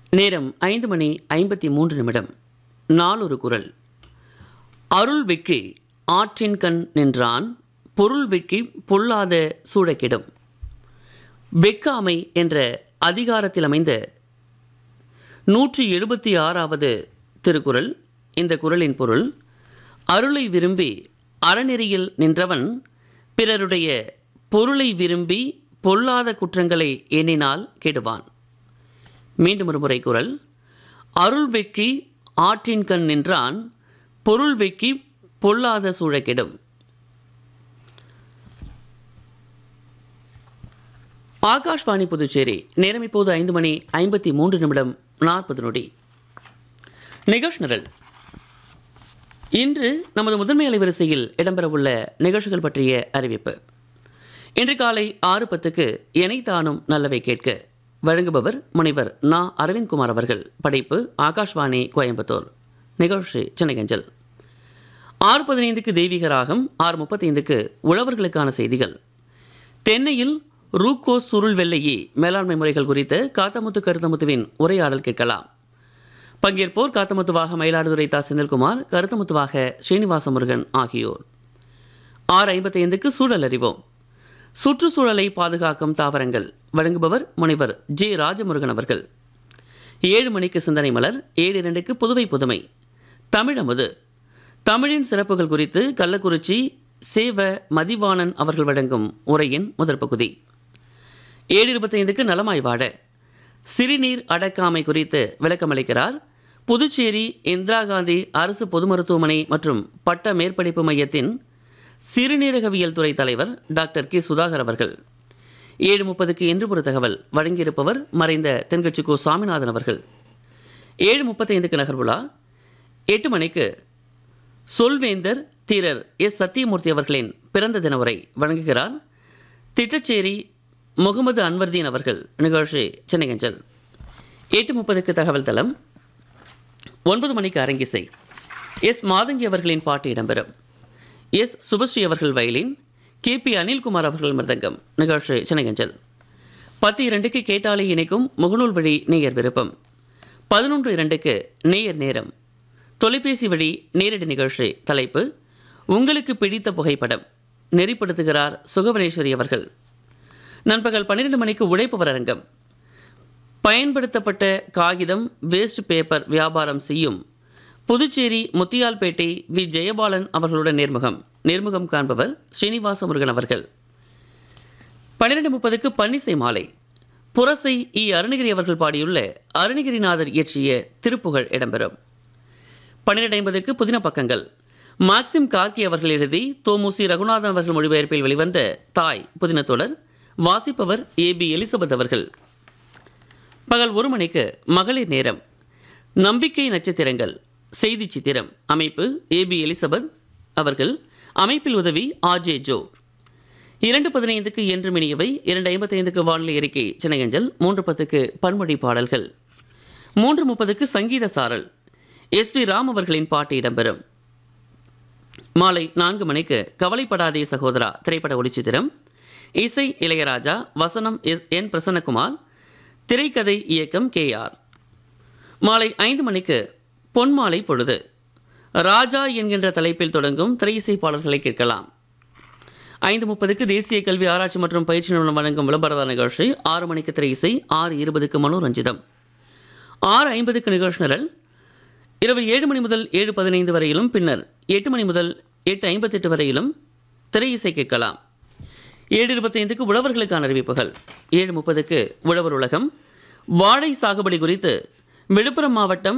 நேரம் ஐந்து மணி ஐம்பத்தி மூன்று நிமிடம் நாளொரு குரல் அருள் வெட்கி ஆற்றின் கண் நின்றான் பொருள் வெட்கி பொல்லாத சூழக்கிடும் வெக்காமை என்ற அதிகாரத்தில் அமைந்த நூற்றி எழுபத்தி ஆறாவது திருக்குறள் இந்த குறளின் பொருள் அருளை விரும்பி அறநெறியில் நின்றவன் பிறருடைய பொருளை விரும்பி பொல்லாத குற்றங்களை எண்ணினால் கெடுவான் மீண்டும் ஒரு முறை குரல் அருள் வெட்கி ஆற்றின் கண் நின்றான் பொருள் வெட்கி பொல்லாத சூழக்கெடும் ஆகாஷ்வாணி புதுச்சேரி நேரம் இப்போது ஐந்து மணி ஐம்பத்தி மூன்று நிமிடம் நாற்பது நொடி நிகழ்ச்சி நிரல் இன்று நமது முதன்மை அலைவரிசையில் இடம்பெறவுள்ள நிகழ்ச்சிகள் பற்றிய அறிவிப்பு இன்று காலை ஆறு பத்துக்கு எனைத்தானும் நல்லவை கேட்க வழங்குபவர் முனைவர் நா அரவிந்த்குமார் அவர்கள் படைப்பு ஆகாஷ்வாணி கோயம்புத்தூர் நிகழ்ச்சி சென்னைகஞ்சல் ஆறு பதினைந்துக்கு தெய்வீக ராகம் ஆறு முப்பத்தைந்துக்கு உழவர்களுக்கான செய்திகள் தென்னையில் ரூக்கோ சுருள் வெள்ளையி மேலாண்மை முறைகள் குறித்து காத்தமுத்து கருத்தமுத்துவின் உரையாடல் கேட்கலாம் பங்கேற்போர் காத்தமுத்துவாக மயிலாடுதுறை தா செந்தில்குமார் கருத்தமுத்துவாக ஸ்ரீனிவாச முருகன் ஆகியோர் ஆறு ஐம்பத்தைந்துக்கு சூழல் அறிவோம் சுற்றுச்சூழலை பாதுகாக்கும் தாவரங்கள் வழங்குபவர் முனைவர் ஜே ராஜமுருகன் அவர்கள் ஏழு மணிக்கு சிந்தனை மலர் ஏழு இரண்டுக்கு புதுவை புதுமை தமிழமுது தமிழின் சிறப்புகள் குறித்து கள்ளக்குறிச்சி சேவ மதிவாணன் அவர்கள் வழங்கும் உரையின் முதற் பகுதி ஏழு இருபத்தைந்துக்கு நலமாய் வாட சிறுநீர் அடக்காமை குறித்து விளக்கமளிக்கிறார் புதுச்சேரி இந்திரா காந்தி அரசு பொது மருத்துவமனை மற்றும் பட்ட மேற்படிப்பு மையத்தின் சிறுநீரகவியல் துறை தலைவர் டாக்டர் கே சுதாகர் அவர்கள் ஏழு முப்பதுக்கு என்று ஒரு தகவல் வழங்கியிருப்பவர் மறைந்த தென்கட்சி கோ சாமிநாதன் அவர்கள் ஏழு முப்பத்தைந்துக்கு நகர்வுலா எட்டு மணிக்கு சொல்வேந்தர் தீரர் எஸ் சத்தியமூர்த்தி அவர்களின் பிறந்த தின உரை வழங்குகிறார் திட்டச்சேரி முகமது அன்வர்தீன் அவர்கள் நிகழ்ச்சி சென்னையஞ்சல் எட்டு முப்பதுக்கு தகவல் தளம் ஒன்பது மணிக்கு அரங்கிசை எஸ் மாதங்கி அவர்களின் பாட்டு இடம்பெறும் எஸ் சுபஸ்ரீ அவர்கள் வயலின் கே பி அனில்குமார் அவர்கள் மிருதங்கம் நிகழ்ச்சி சென்னையஞ்சல் பத்து இரண்டுக்கு கேட்டாலே இணைக்கும் முகநூல் வழி நேயர் விருப்பம் பதினொன்று இரண்டுக்கு நேயர் நேரம் தொலைபேசி வழி நேரடி நிகழ்ச்சி தலைப்பு உங்களுக்கு பிடித்த புகைப்படம் நெறிப்படுத்துகிறார் சுகவனேஸ்வரி அவர்கள் நண்பகல் பன்னிரண்டு மணிக்கு உழைப்பவர் அரங்கம் பயன்படுத்தப்பட்ட காகிதம் வேஸ்ட் பேப்பர் வியாபாரம் செய்யும் புதுச்சேரி முத்தியால்பேட்டை வி ஜெயபாலன் அவர்களுடன் நேர்முகம் நேர்முகம் காண்பவர் ஸ்ரீனிவாச முருகன் அவர்கள் பன்னிரண்டு முப்பதுக்கு பன்னிசை மாலை புரசை இ அருணகிரி அவர்கள் பாடியுள்ள அருணகிரிநாதர் இயற்றிய திருப்புகழ் இடம்பெறும் பன்னிரண்டு ஐம்பதுக்கு புதின பக்கங்கள் மாக்சிம் கார்கி அவர்கள் எழுதி தோமுசி ரகுநாதன் அவர்கள் மொழிபெயர்ப்பில் வெளிவந்த தாய் புதின தொடர் வாசிப்பவர் ஏ பி எலிசபெத் அவர்கள் பகல் ஒரு மணிக்கு மகளிர் நேரம் நம்பிக்கை நட்சத்திரங்கள் செய்தி சித்திரம் அமைப்பு ஏ பி எலிசபெத் அவர்கள் அமைப்பில் உதவி ஆர்ஜே ஜோ இரண்டு பதினைந்துக்கு என்று மினியவை இரண்டு ஐம்பத்தைந்துக்கு வானிலை அறிக்கை சென்னையஞ்சல் மூன்று பத்துக்கு பன்மொழி பாடல்கள் மூன்று முப்பதுக்கு சங்கீத சாரல் எஸ் பி ராம் அவர்களின் பாட்டு இடம்பெறும் மாலை நான்கு மணிக்கு கவலைப்படாதே சகோதரா திரைப்பட ஒளிச்சித்திரம் இசை இளையராஜா வசனம் எஸ் என் பிரசன்னகுமார் திரைக்கதை இயக்கம் கே ஆர் மாலை ஐந்து மணிக்கு பொன்மாலை பொழுது ராஜா என்கின்ற தலைப்பில் தொடங்கும் திரையிசை பாடல்களை கேட்கலாம் ஐந்து முப்பதுக்கு தேசிய கல்வி ஆராய்ச்சி மற்றும் பயிற்சி நிறுவனம் வழங்கும் விளம்பரத நிகழ்ச்சி ஆறு மணிக்கு திரையிசை ஆறு இருபதுக்கு மனோரஞ்சிதம் ஆறு ஐம்பதுக்கு நிகழ்ச்சி நிரல் இரவு ஏழு மணி முதல் ஏழு பதினைந்து வரையிலும் பின்னர் எட்டு மணி முதல் எட்டு ஐம்பத்தெட்டு வரையிலும் திரையிசை கேட்கலாம் ஏழு இருபத்தைந்துக்கு உழவர்களுக்கான அறிவிப்புகள் ஏழு முப்பதுக்கு உழவர் உலகம் வாழை சாகுபடி குறித்து விழுப்புரம் மாவட்டம்